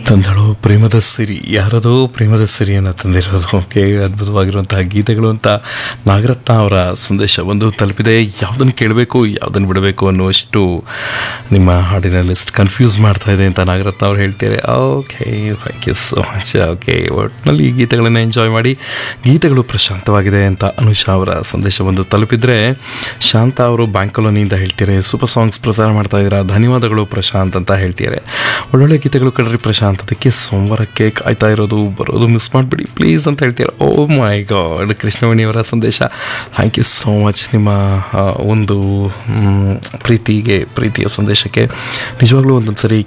ತಂದಳು ಪ್ರೇಮದ ಸಿರಿ ಯಾರದೋ ಪ್ರೇಮದ ಸಿರಿಯನ್ನು ತಂದಿರೋದು ಓಕೆ ಅದ್ಭುತವಾಗಿರುವಂತಹ ಗೀತೆಗಳು ಅಂತ ನಾಗರತ್ನ ಅವರ ಸಂದೇಶ ಒಂದು ತಲುಪಿದೆ ಯಾವುದನ್ನು ಕೇಳಬೇಕು ಯಾವುದನ್ನು ಬಿಡಬೇಕು ಅನ್ನುವಷ್ಟು ನಿಮ್ಮ ಹಾಡಿನ ಲಿಸ್ಟ್ ಕನ್ಫ್ಯೂಸ್ ಮಾಡ್ತಾ ಇದೆ ಅಂತ ನಾಗರತ್ನ ಅವ್ರು ಹೇಳ್ತಾರೆ okay thank you so much okay ಒಟ್ಟಿನಲ್ಲಿ ಈ ಗೀತೆಗಳನ್ನು ಎಂಜಾಯ್ ಮಾಡಿ ಗೀತೆಗಳು ಪ್ರಶಾಂತವಾಗಿದೆ ಅಂತ ಅನುಷಾ ಅವರ ಸಂದೇಶ ಒಂದು ತಲುಪಿದ್ರೆ ಶಾಂತ ಅವರು ಬ್ಯಾಂಕ್ ಕಾಲೋನಿಯಿಂದ ಹೇಳ್ತಾರೆ ಸೂಪರ್ ಸಾಂಗ್ಸ್ ಪ್ರಸಾರ ಮಾಡ್ತಾ ಇದ್ದೀರಾ ಧನ್ಯವಾದಗಳು ಪ್ರಶಾಂತ್ ಅಂತ ಹೇಳ್ತಿದ್ದಾರೆ ಒಳ್ಳೊಳ್ಳೆ ಗೀತೆಗಳು ಕಡ್ರಿ ಪ್ರಶಾಂತ್ ಅದಕ್ಕೆ ಸೋಮವಾರಕ್ಕೆ ಕಾಯ್ತಾ ಇರೋದು ಬರೋದು ಮಿಸ್ ಮಾಡಿಬಿಡಿ ಪ್ಲೀಸ್ ಅಂತ ಹೇಳ್ತೀರ ಓ ಮೈ ಗಾಡ್ ಕೃಷ್ಣವೇಣಿಯವರ ಸಂದೇಶ ಥ್ಯಾಂಕ್ ಯು ಸೋ ಮಚ್ ನಿಮ್ಮ ಆ, ಒಂದು ಮ್, ಪ್ರೀತಿಗೆ ಪ್ರೀತಿಯ ಸಂದೇಶಕ್ಕೆ ನಿಜವಾಗ್ಲೂ ಒಂದೊಂದು ಸರಿ